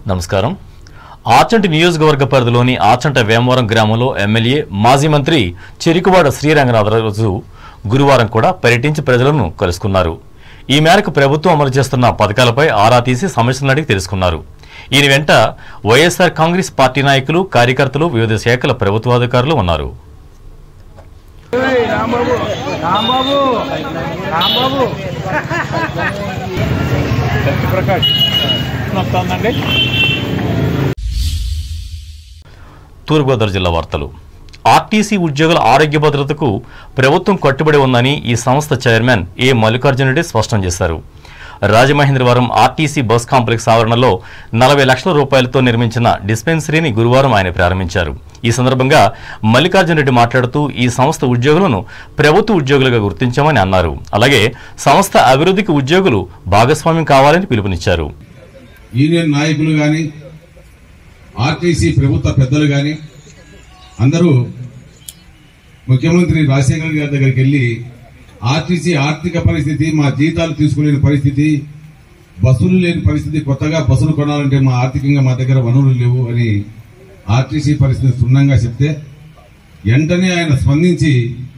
నమస్కారం ఆచంటి నియోజకవర్గ పరిధిలోని ఆచంట వేమవరం గ్రామంలో ఎమ్మెల్యే మాజీ మంత్రి చెరికువాడ శ్రీరంగనాథరాజు గురువారం కూడా పర్యటించి ప్రజలను కలుసుకున్నారు ఈ మేరకు ప్రభుత్వం అమలు చేస్తున్న పథకాలపై ఆరా తీసి సమస్యలను అడిగి తెలుసుకున్నారు ఈయన వెంట వైఎస్ఆర్ కాంగ్రెస్ పార్టీ నాయకులు కార్యకర్తలు వివిధ శాఖల ప్రభుత్వాధికారులు ఉన్నారు రాంబాబు రాంబాబు రాంబాబు సత్యప్రకాష్ వస్తుందండి తూర్పుగోదావరి జిల్లా వార్తలు ఆర్టీసీ ఉద్యోగుల ఆరోగ్య భద్రతకు ప్రభుత్వం కట్టుబడి ఉందని ఈ సంస్థ చైర్మన్ ఏ మల్లికార్జున రెడ్డి స్పష్టం చేశారు రాజమహేంద్రవరం ఆర్టీసీ బస్ కాంప్లెక్స్ ఆవరణలో నలభై లక్షల రూపాయలతో నిర్మించిన డిస్పెన్సరీని గురువారం ఆయన ప్రారంభించారు ఈ సందర్భంగా మల్లికార్జున రెడ్డి మాట్లాడుతూ ఈ సంస్థ ఉద్యోగులను ప్రభుత్వ ఉద్యోగులుగా గుర్తించామని అన్నారు అలాగే సంస్థ అభివృద్ధికి ఉద్యోగులు భాగస్వామ్యం కావాలని పిలుపునిచ్చారు యూనియన్ నాయకులు గాని ఆర్టీసీ ప్రభుత్వ పెద్దలు గాని అందరూ ముఖ్యమంత్రి రాజశేఖర్ గారి దగ్గరికి వెళ్లి ఆర్టీసీ ఆర్థిక పరిస్థితి మా జీతాలు తీసుకునే పరిస్థితి బస్సులు లేని పరిస్థితి కొత్తగా బస్సులు కొనాలంటే మా ఆర్థికంగా మా దగ్గర వనరులు లేవు అని ఆర్టీసీ పరిస్థితి క్షుణ్ణంగా చెప్తే వెంటనే ఆయన స్పందించి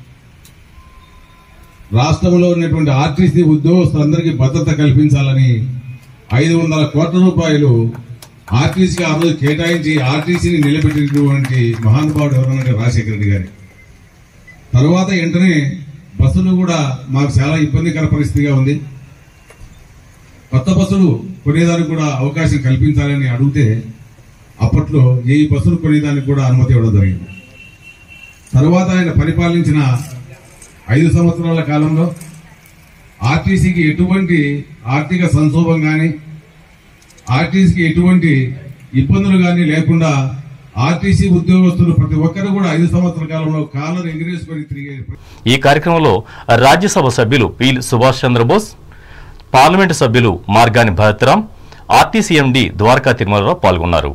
రాష్ట్రంలో ఉన్నటువంటి ఆర్టీసీ ఉద్యోగస్తులందరికీ భద్రత కల్పించాలని ఐదు వందల కోట్ల రూపాయలు ఆర్టీసీకి ఆ రోజు కేటాయించి ఆర్టీసీని నిలబెట్టినటువంటి మహానుభావుడు ఎవరన్నా రాజశేఖర రెడ్డి గారి తరువాత వెంటనే బస్సులు కూడా మాకు చాలా ఇబ్బందికర పరిస్థితిగా ఉంది కొత్త బస్సులు కొనేదానికి కూడా అవకాశం కల్పించాలని అడిగితే అప్పట్లో ఏ బస్సులు కొనేదానికి కూడా అనుమతి ఇవ్వడం జరిగింది తరువాత ఆయన పరిపాలించిన ఐదు సంవత్సరాల కాలంలో ఆర్టీసీకి ఎటువంటి ఆర్థిక సంక్షోభం కానీ ఆర్టీసీకి ఎటువంటి ఇబ్బందులు కానీ లేకుండా ఆర్టీసీ ఉద్యోగస్తులు ప్రతి ఒక్కరు కూడా ఐదు సంవత్సరాల కాలంలో కాలర్ ఎగిరేసుకొని తిరిగే ఈ కార్యక్రమంలో రాజ్యసభ సభ్యులు పి సుభాష్ చంద్రబోస్ పార్లమెంటు సభ్యులు మార్గాని భరత్రాం ఆర్టీసీ ఎండీ ద్వారకా తిరుమలరావు పాల్గొన్నారు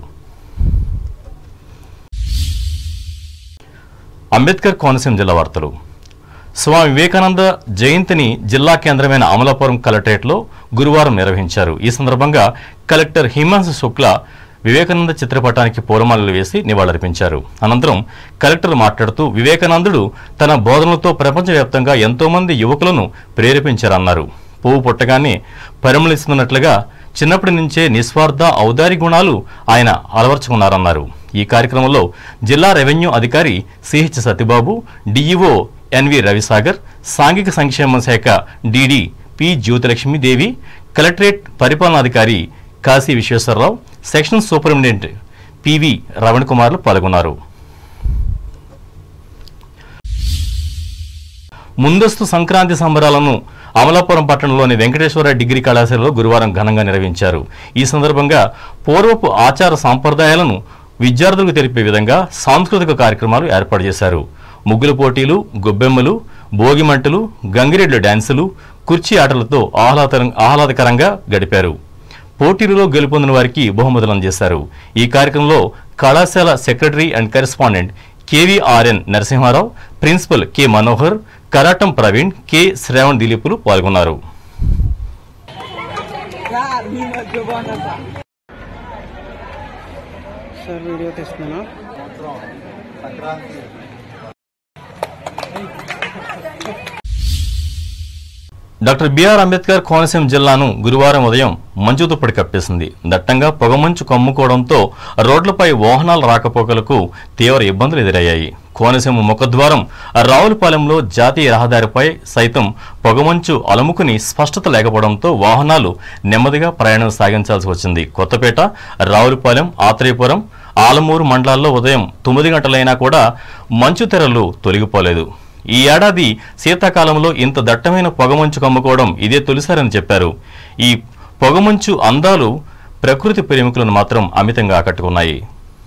అంబేద్కర్ కోనసీమ జిల్లా వార్తలు స్వామి వివేకానంద జయంతిని జిల్లా కేంద్రమైన అమలాపురం కలెక్టరేట్లో గురువారం నిర్వహించారు ఈ సందర్భంగా కలెక్టర్ హిమాంశు శుక్లా వివేకానంద చిత్రపటానికి పూలమాలలు వేసి నివాళులర్పించారు అనంతరం కలెక్టర్ మాట్లాడుతూ వివేకానందుడు తన బోధనలతో ప్రపంచవ్యాప్తంగా ఎంతో మంది యువకులను ప్రేరేపించారన్నారు పువ్వు పుట్టగానే పరిమళిస్తున్నట్లుగా చిన్నప్పటి నుంచే నిస్వార్థ ఔదారి గుణాలు ఆయన అలవర్చుకున్నారన్నారు ఈ కార్యక్రమంలో జిల్లా రెవెన్యూ అధికారి CH Satyababu DEO NV Ravisagar సాంఘిక సంక్షేమ శాఖ డిడి పి జ్యోతిలక్ష్మీదేవి కలెక్టరేట్ పరిపాలనాధికారి Kasi Visweswararao section superintendent PV Raman కుమార్లు పాల్గొన్నారు ముందస్తు సంక్రాంతి సంబరాలను అమలాపురం పట్టణంలోని వెంకటేశ్వర డిగ్రీ కళాశాలలో గురువారం ఘనంగా నిర్వహించారు ఈ సందర్భంగా పూర్వపు ఆచార సాంప్రదాయాలను విద్యార్థులకు తెలిపే విధంగా సాంస్కృతిక కార్యక్రమాలు ఏర్పాటు చేశారు ముగ్గుల పోటీలు గొబ్బెమ్మలు భోగిమంటలు గంగిరెడ్ల డ్యాన్సులు కుర్చీ ఆటలతో ఆహ్లాదకరం ఆహ్లాదకరంగా గడిపారు పోటీలలో గెలుపొందిన వారికి బహుమతులు అందజేశారు ఈ కార్యక్రమంలో కళాశాల secretary and correspondent KVRN Narasimharao principal K Manohar Karatam Praveen K Shravan దిలీపులు పాల్గొన్నారు సార్ వీడియో తీస్తున్నా డాక్టర్ బిఆర్ అంబేద్కర్ కోనసీమ జిల్లాను గురువారం ఉదయం మంచు దుప్పటి కప్పేసింది దట్టంగా పొగమంచు కమ్ముకోవడంతో రోడ్లపై వాహనాల రాకపోకలకు తీవ్ర ఇబ్బందులు ఎదురయ్యాయి కోనసీమ ముఖద్వారం రావులపాలెంలో జాతీయ రహదారిపై సైతం పొగమంచు అలముకుని స్పష్టత లేకపోవడంతో వాహనాలు నెమ్మదిగా ప్రయాణం సాగించాల్సి వచ్చింది కొత్తపేట రావులపాలెం ఆత్రేయపురం ఆలమూరు మండలాల్లో ఉదయం తొమ్మిది గంటలైనా కూడా మంచు తెరలు తొలగిపోలేదు ఈ ఏడాది శీతాకాలంలో ఇంత దట్టమైన పొగమంచు కమ్ముకోవడం ఇదే తొలిసారని చెప్పారు ఈ పొగమంచు అందాలు ప్రకృతి ప్రేమికులను మాత్రం అమితంగా ఆకట్టుకున్నాయి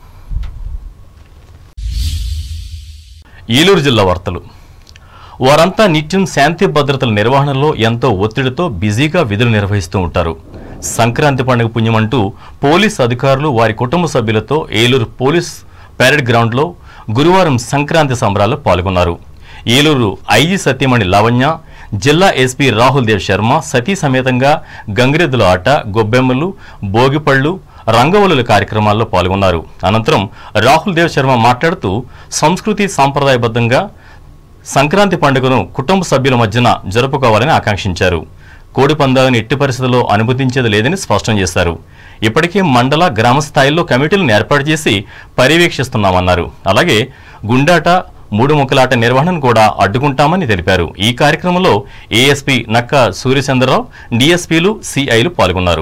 ఏలూరు జిల్లా వార్తలు వారంతా నిత్యం శాంతి భద్రతల నిర్వహణలో ఎంతో ఒత్తిడితో బిజీగా విధులు నిర్వహిస్తూ ఉంటారు సంక్రాంతి పండుగ పుణ్యమంటూ పోలీస్ అధికారులు వారి కుటుంబ సభ్యులతో ఏలూరు పోలీస్ పెరేడ్ గ్రౌండ్లో గురువారం సంక్రాంతి సంబరాల్లో పాల్గొన్నారు ఏలూరు ఐజీ సత్యమణి లావణ్య జిల్లా ఎస్పీ రాహుల్ దేవ్ శర్మ సతీ సమేతంగా గంగిరెద్దుల ఆట గొబ్బెమ్మలు భోగిపళ్ళు రంగవల్లుల కార్యక్రమాల్లో పాల్గొన్నారు అనంతరం రాహుల్ దేవ్ శర్మ మాట్లాడుతూ సంస్కృతి సాంప్రదాయబద్ధంగా సంక్రాంతి పండుగను కుటుంబ సభ్యుల మధ్యన జరుపుకోవాలని ఆకాంక్షించారు కోడి పందాలను ఎట్టి పరిస్థితుల్లో అనుమతించేది లేదని స్పష్టం చేశారు ఇప్పటికే మండల గ్రామ స్థాయిల్లో కమిటీలను ఏర్పాటు చేసి పర్యవేక్షిస్తున్నామన్నారు అలాగే గుండాట మూడు ముక్కలాట నిర్వహణను కూడా అడ్డుకుంటామని తెలిపారు ఈ కార్యక్రమంలో ఏఎస్పీ నక్క సూర్యచంద్రరావు డీఎస్పీలు సిఐలు పాల్గొన్నారు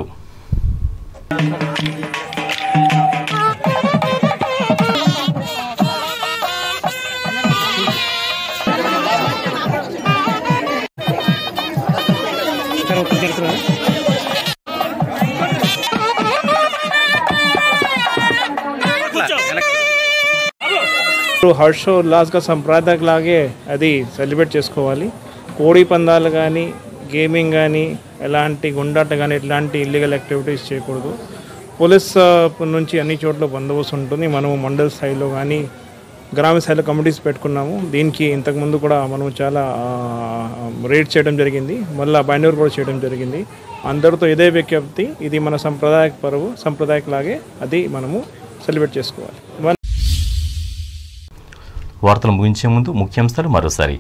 సరే ఒక తిరుగుతున్నా హర్షో ఉల్లాస్గా సంప్రదాయ లాగే అది సెలబ్రేట్ చేసుకోవాలి కోడి పందాలు కానీ గేమింగ్ కానీ ఎలాంటి గుండాట కానీ ఎలాంటి ఇల్లీగల్ యాక్టివిటీస్ చేయకూడదు పోలీస్ ఆ, నుంచి అన్ని చోట్ల బందోబస్తు ఉంటుంది మనము మండల స్థాయిలో కానీ గ్రామ స్థాయిలో కమిటీస్ పెట్టుకున్నాము దీనికి ఇంతకుముందు కూడా మనం చాలా రేట్ చేయడం జరిగింది మళ్ళీ బైండూర్ కూడా చేయడం జరిగింది అందరితో ఇదే విజ్ఞప్తి ఇది మన సంప్రదాయక పరువు సంప్రదాయక లాగే అది మనము సెలబ్రేట్ చేసుకోవాలి మన వార్తలు ముగించే ముందు ముఖ్యాంశాలు మరోసారి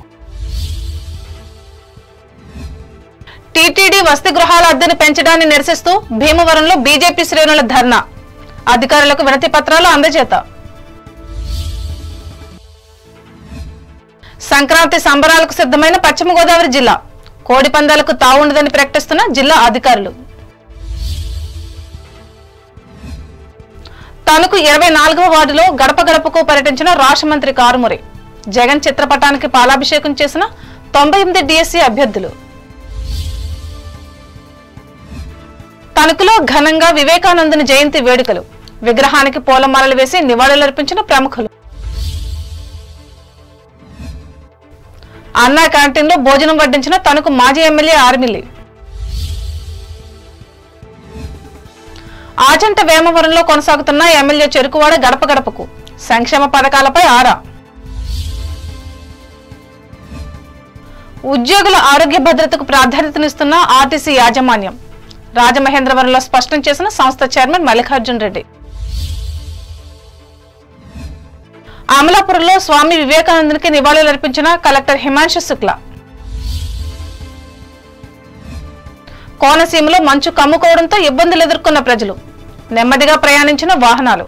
టీటీడీ వసతి గృహాల అద్దెను పెంచడాన్ని నిరసిస్తూ భీమవరంలో బీజేపీ శ్రేణుల ధర్నా అధికారులకు వినతి పత్రాలు అందజేత సంక్రాంతి సంబరాలకు సిద్ధమైన పశ్చిమ గోదావరి జిల్లా కోడి పందాలకు తావుండదని ప్రకటిస్తున్న జిల్లా అధికారులు తనకు ఇరవై నాలుగవ వార్డులో గడప గడపకు పర్యటించిన రాష్ట్ర మంత్రి కారుమురి జగన్ చిత్రపటానికి పాలాభిషేకం చేసిన తొంభై ఎనిమిది డిఎస్సీ అభ్యర్థులు తణుకులో ఘనంగా వివేకానందుని జయంతి వేడుకలు విగ్రహానికి పూలమాలలు వేసి నివాళులర్పించిన ప్రముఖులు అన్నా క్యాంటీన్లో భోజనం వడ్డించిన తణుకు మాజీ ఎమ్మెల్యే ఆర్మిల్లి ఆజంట వేమవరంలో కొనసాగుతున్న ఎమ్మెల్యే చెరుకువాడ గడప గడపకు సంక్షేమ పథకాలపై ఆరా ఉద్యోగుల ఆరోగ్య భద్రతకు ప్రాధాన్యతనిస్తున్న ఆర్టీసీ యాజమాన్యం రాజమహేంద్రవరంలో స్పష్టం చేసిన సంస్థ చైర్మన్ మల్లికార్జున్ రెడ్డి అమలాపురంలో స్వామి వివేకానందునికి నివాళులర్పించిన కలెక్టర్ హిమాంశు శుక్ల కోనసీమలో మంచు కమ్ముకోవడంతో ఇబ్బందులు ఎదుర్కొన్న ప్రజలు నెమ్మదిగా ప్రయాణించిన వాహనాలు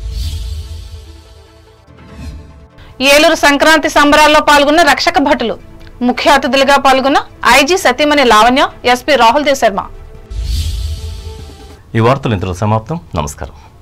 ఏలూరు సంక్రాంతి సంబరాల్లో పాల్గొన్న రక్షక భటులు ముఖ్య అతిథులుగా పాల్గొన్న ఐజీ సతీమణి లావణ్య ఎస్పీ రాహుల్ దేవ్ శర్మ ఈ వార్తలు ఇంతలో సమాప్తం నమస్కారం